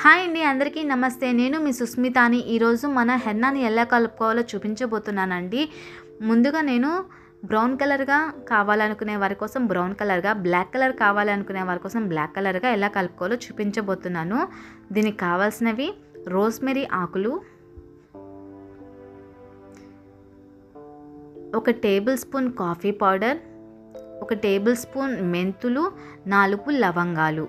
hi అండి అందరికీ నమస్తే నేను మీ సుస్మితాని ఈరోజు మన హెన్నాని ఎలా కలుపుకోవాలో చూపించబోతున్నానండి ముందుగా నేను బ్రౌన్ కలర్గా కావాలనుకునే వారి కోసం బ్రౌన్ కలర్గా బ్లాక్ కలర్ కావాలనుకునే వారి కోసం బ్లాక్ కలర్గా ఎలా కలుపుకోవాలో చూపించబోతున్నాను దీనికి కావాల్సినవి రోస్మెరీ ఆకులు ఒక టేబుల్ స్పూన్ కాఫీ పౌడర్ ఒక టేబుల్ స్పూన్ మెంతులు నాలుగు లవంగాలు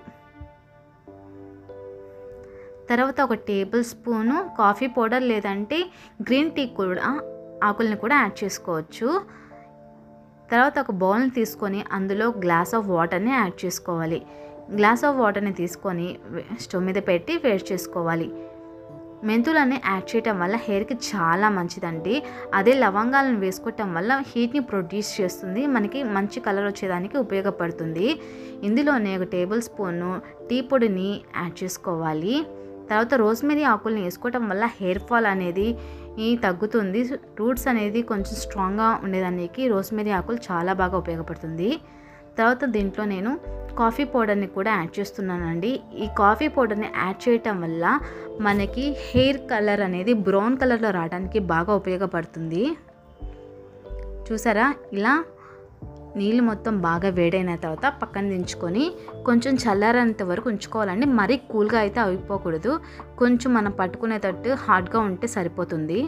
తర్వాత ఒక టేబుల్ స్పూను కాఫీ పౌడర్ లేదంటే గ్రీన్ టీ కూడా ఆకుల్ని కూడా యాడ్ చేసుకోవచ్చు తర్వాత ఒక బౌల్ని తీసుకొని అందులో గ్లాస్ ఆఫ్ వాటర్ని యాడ్ చేసుకోవాలి గ్లాస్ ఆఫ్ వాటర్ని తీసుకొని స్టవ్ మీద పెట్టి వేడి చేసుకోవాలి మెంతులన్నీ యాడ్ చేయటం వల్ల హెయిర్కి చాలా మంచిదండి అదే లవంగాలను వేసుకోవటం వల్ల హీట్ని ప్రొడ్యూస్ చేస్తుంది మనకి మంచి కలర్ వచ్చేదానికి ఉపయోగపడుతుంది ఇందులోనే ఒక టేబుల్ స్పూను టీ పొడిని యాడ్ చేసుకోవాలి తర్వాత రోజ్మెరీ ఆకుల్ని వేసుకోవటం వల్ల హెయిర్ ఫాల్ అనేది ఈ తగ్గుతుంది రూట్స్ అనేది కొంచెం స్ట్రాంగ్గా ఉండేదానికి రోజ్మెరీ ఆకులు చాలా బాగా ఉపయోగపడుతుంది తర్వాత దీంట్లో నేను కాఫీ పౌడర్ని కూడా యాడ్ చేస్తున్నానండి ఈ కాఫీ పౌడర్ని యాడ్ చేయటం వల్ల మనకి హెయిర్ కలర్ అనేది బ్రౌన్ కలర్లో రావడానికి బాగా ఉపయోగపడుతుంది చూసారా ఇలా నీళ్ళు మొత్తం బాగా వేడైన తర్వాత పక్కన దించుకొని కొంచెం చల్లారేంత వరకు ఉంచుకోవాలండి మరీ కూల్గా అయితే అయిపోకూడదు కొంచెం మనం పట్టుకునేటట్టు హాట్గా ఉంటే సరిపోతుంది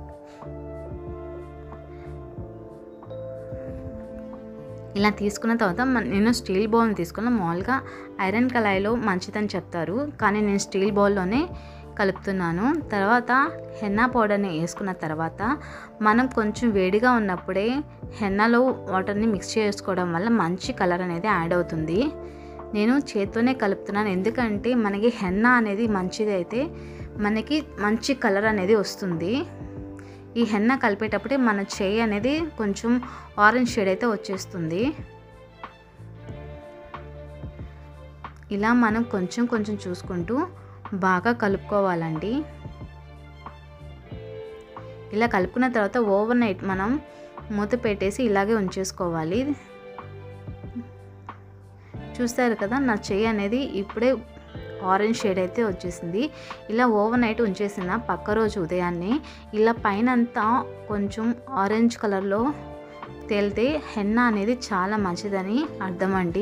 ఇలా తీసుకున్న తర్వాత నేను స్టీల్ బౌల్ని తీసుకున్న మామూలుగా ఐరన్ కళాయిలో మంచిదని చెప్తారు కానీ నేను స్టీల్ బౌల్లోనే కలుపుతున్నాను తర్వాత హెన్నా పౌడర్ని వేసుకున్న తర్వాత మనం కొంచెం వేడిగా ఉన్నప్పుడే హెన్నాలో వాటర్ని మిక్స్ చేసుకోవడం వల్ల మంచి కలర్ అనేది యాడ్ అవుతుంది నేను చేత్తోనే కలుపుతున్నాను ఎందుకంటే మనకి హెన్నా అనేది మంచిది అయితే మనకి మంచి కలర్ అనేది వస్తుంది ఈ హెన్న కలిపేటప్పుడే మన చేయి అనేది కొంచెం ఆరెంజ్ షేడ్ అయితే వచ్చేస్తుంది ఇలా మనం కొంచెం కొంచెం చూసుకుంటూ బాగా కలుపుకోవాలండి ఇలా కలుపుకున్న తర్వాత ఓవర్ నైట్ మనం మూత పెట్టేసి ఇలాగే ఉంచేసుకోవాలి చూస్తారు కదా నా చెయ్యి అనేది ఇప్పుడే ఆరెంజ్ షేడ్ అయితే వచ్చేసింది ఇలా ఓవర్ నైట్ ఉంచేసిన పక్క రోజు ఉదయాన్నే ఇలా పైన అంతా కొంచెం ఆరెంజ్ కలర్లో తేలితే హెన్న అనేది చాలా మంచిదని అర్థం అండి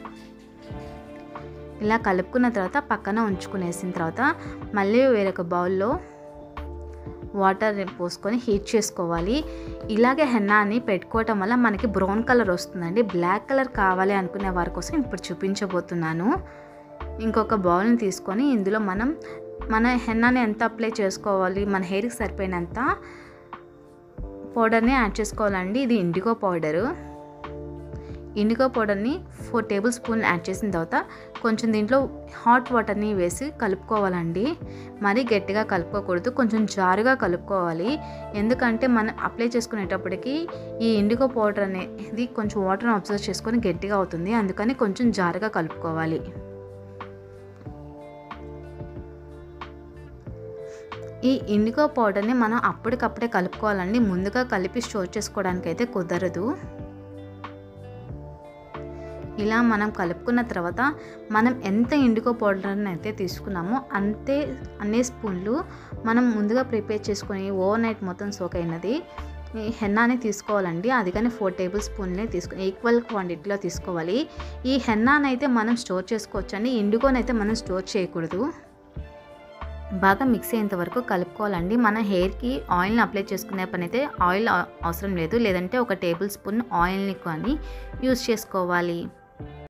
ఇలా కలుపుకున్న తర్వాత పక్కన ఉంచుకునేసిన తర్వాత మళ్ళీ వేరొక బౌల్లో వాటర్ పోసుకొని హీట్ చేసుకోవాలి ఇలాగే హెన్నాని పెట్టుకోవటం వల్ల మనకి బ్రౌన్ కలర్ వస్తుందండి బ్లాక్ కలర్ కావాలి అనుకునే వారి కోసం ఇప్పుడు చూపించబోతున్నాను ఇంకొక బౌల్ని తీసుకొని ఇందులో మనం మన హెన్నాని ఎంత అప్లై చేసుకోవాలి మన హెయిర్కి సరిపోయినంత పౌడర్ని యాడ్ చేసుకోవాలండి ఇది ఇండిగో పౌడరు ఇండిగో పౌడర్ని ఫోర్ టేబుల్ స్పూన్ యాడ్ చేసిన తర్వాత కొంచెం దీంట్లో హాట్ వాటర్ని వేసి కలుపుకోవాలండి మరీ గట్టిగా కలుపుకోకూడదు కొంచెం జారుగా కలుపుకోవాలి ఎందుకంటే మనం అప్లై చేసుకునేటప్పటికి ఈ ఇండిగో పౌడర్ అనేది కొంచెం వాటర్ని అబ్జర్వ్ చేసుకొని గట్టిగా అవుతుంది అందుకని కొంచెం జారుగా కలుపుకోవాలి ఈ ఇండిగో పౌడర్ని మనం అప్పటికప్పుడే కలుపుకోవాలండి ముందుగా కలిపి స్టోర్ చేసుకోవడానికి అయితే కుదరదు ఇలా మనం కలుపుకున్న తర్వాత మనం ఎంత ఇండిగో పౌడర్ని అయితే తీసుకున్నామో అంతే అన్ని స్పూన్లు మనం ముందుగా ప్రిపేర్ చేసుకొని ఓవర్ నైట్ మొత్తం సోక్ అయినది ఈ హెన్నాని తీసుకోవాలండి అది కానీ ఫోర్ టేబుల్ స్పూన్లే తీసుకుని ఈక్వల్ క్వాంటిటీలో తీసుకోవాలి ఈ హెన్నాని అయితే మనం స్టోర్ చేసుకోవచ్చు అండి ఇండిగోనైతే మనం స్టోర్ చేయకూడదు బాగా మిక్స్ అయ్యేంత వరకు కలుపుకోవాలండి మన హెయిర్కి ఆయిల్ని అప్లై చేసుకునే పని అయితే ఆయిల్ అవసరం లేదు లేదంటే ఒక టేబుల్ స్పూన్ ఆయిల్ని కానీ యూస్ చేసుకోవాలి